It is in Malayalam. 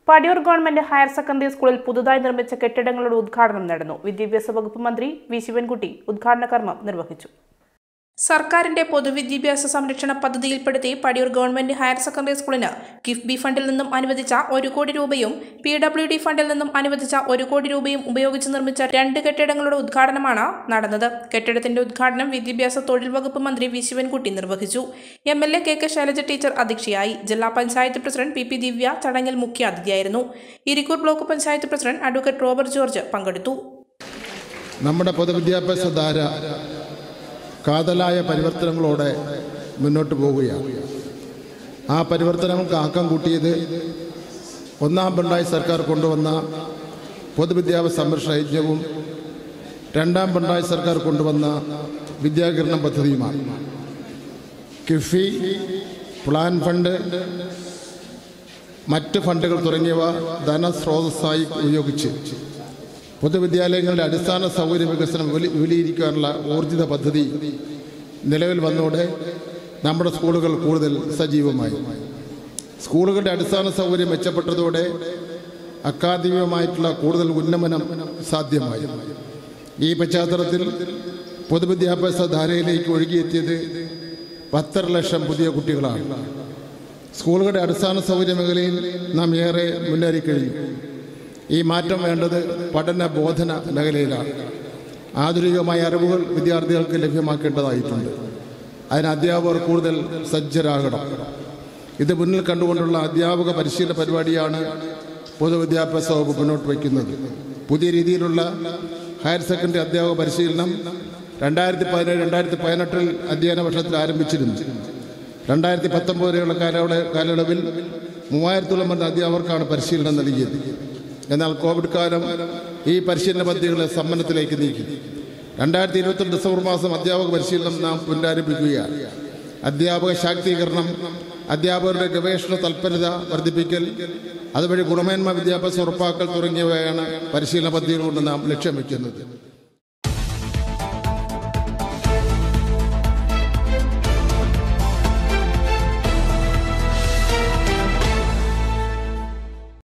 പടിയൂർ ഗവൺമെന്റ് ഹയർ സെക്കൻഡറി സ്കൂളിൽ പുതുതായി നിർമ്മിച്ച കെട്ടിടങ്ങളുടെ ഉദ്ഘാടനം നടന്നു വിദ്യാഭ്യാസ വകുപ്പ് മന്ത്രി വി ശിവൻകുട്ടി ഉദ്ഘാടന കർമ്മം നിർവഹിച്ചു സർക്കാരിന്റെ പൊതുവിദ്യാഭ്യാസ സംരക്ഷണ പദ്ധതിയിൽപ്പെടുത്തി പടിയൂർ ഗവൺമെന്റ് ഹയർ സെക്കൻഡറി സ്കൂളിന് കിഫ്ബി ഫണ്ടിൽ നിന്നും അനുവദിച്ച ഒരു കോടി രൂപയും പി ഡബ്ല്യു ഡി ഫണ്ടിൽ നിന്നും അനുവദിച്ച ഒരു കോടി രൂപയും ഉപയോഗിച്ച് നിർമ്മിച്ച രണ്ട് കെട്ടിടങ്ങളുടെ ഉദ്ഘാടനമാണ് നടന്നത് കെട്ടിടത്തിന്റെ ഉദ്ഘാടനം വിദ്യാഭ്യാസ തൊഴിൽ വകുപ്പ് മന്ത്രി വി ശിവൻകുട്ടി നിർവഹിച്ചു M L A K K Shailaja teacher അധ്യക്ഷയായി ജില്ലാ panchayat president P P Divya ചടങ്ങിൽ മുഖ്യാതിഥിയായിരുന്നു Irikkur block panchayat president advocate Robert George പങ്കെടുത്തു നമ്മുടെ പൊതുവിദ്യാഭ്യാസ ധാര കാതലായ പരിവർത്തനങ്ങളോടെ മുന്നോട്ട് പോവുകയാണ് ആ പരിവർത്തനങ്ങൾക്ക് ആക്കം കൂട്ടിയത് ഒന്നാം പിണറായി സർക്കാർ കൊണ്ടുവന്ന പൊതുവിദ്യാഭ്യാസ സംരക്ഷണ യജ്ഞവും രണ്ടാം പിണറായി സർക്കാർ കൊണ്ടുവന്ന വിദ്യാകിരണം പദ്ധതിയുമാണ് കിഫി പ്ലാൻ ഫണ്ട് മറ്റ് ഫണ്ടുകൾ തുടങ്ങിയവ ധനസ്രോതസ്സായി ഉപയോഗിച്ച് പൊതുവിദ്യാലയങ്ങളുടെ അടിസ്ഥാന സൗകര്യ വികസനം വിപുലീ- വിപുലീകരിക്കാനുള്ള ഊർജിത പദ്ധതി നിലവിൽ വന്നതോടെ നമ്മുടെ സ്കൂളുകൾ കൂടുതൽ സജീവമായി സ്കൂളുകളുടെ അടിസ്ഥാന സൗകര്യം മെച്ചപ്പെട്ടതോടെ അക്കാദമികമായിട്ടുള്ള കൂടുതൽ ഉന്നമനം സാധ്യമായി ഈ പശ്ചാത്തലത്തിൽ പൊതുവിദ്യാഭ്യാസ ധാരയിലേക്ക് ഒഴുകിയെത്തിയത് പത്തര ലക്ഷം പുതിയ കുട്ടികളാണ് സ്കൂളുകളുടെ അടിസ്ഥാന സൗകര്യ മേഖലയിൽ നാം ഏറെ മുന്നേറി കഴിഞ്ഞു ഈ മാറ്റം വേണ്ടത് പഠന ബോധന മേഖലയിലാണ് ആധുനികമായ അറിവുകൾ വിദ്യാർത്ഥികൾക്ക് ലഭ്യമാക്കേണ്ടതായിട്ടുണ്ട് അതിന് അധ്യാപകർ കൂടുതൽ സജ്ജരാകണം ഇത് മുന്നിൽ കണ്ടുകൊണ്ടുള്ള അധ്യാപക പരിശീലന പരിപാടിയാണ് പൊതുവിദ്യാഭ്യാസ വകുപ്പ് മുന്നോട്ട് വയ്ക്കുന്നത് പുതിയ രീതിയിലുള്ള ഹയർ സെക്കൻഡറി അധ്യാപക പരിശീലനം രണ്ടായിരത്തി പതിനേഴ് രണ്ടായിരത്തി പതിനെട്ടിൽ അധ്യയന വർഷത്തിൽ ആരംഭിച്ചിരുന്നു രണ്ടായിരത്തി പത്തൊമ്പത് വരെയുള്ള കാലയളവ് കാലയളവിൽ മൂവായിരത്തോളം വരുന്ന അധ്യാപകർക്കാണ് പരിശീലനം നൽകിയത് എന്നാൽ കോവിഡ് കാലം ഈ പരിശീലന പദ്ധതികളെ സമ്മനത്തിലേക്ക് നീക്കി രണ്ടായിരത്തി ഇരുപത്തി ഡിസംബർ മാസം അധ്യാപക പരിശീലനം നാം പുനരാരംഭിക്കുകയാണ് അധ്യാപക ശാക്തീകരണം അധ്യാപകരുടെ ഗവേഷണ തൽപരത വർദ്ധിപ്പിക്കൽ അതുവഴി ഗുണമേന്മ വിദ്യാഭ്യാസം ഉറപ്പാക്കൽ തുടങ്ങിയവയാണ് പരിശീലന പദ്ധതികൾ കൊണ്ട് നാം ലക്ഷ്യം വയ്ക്കുന്നത്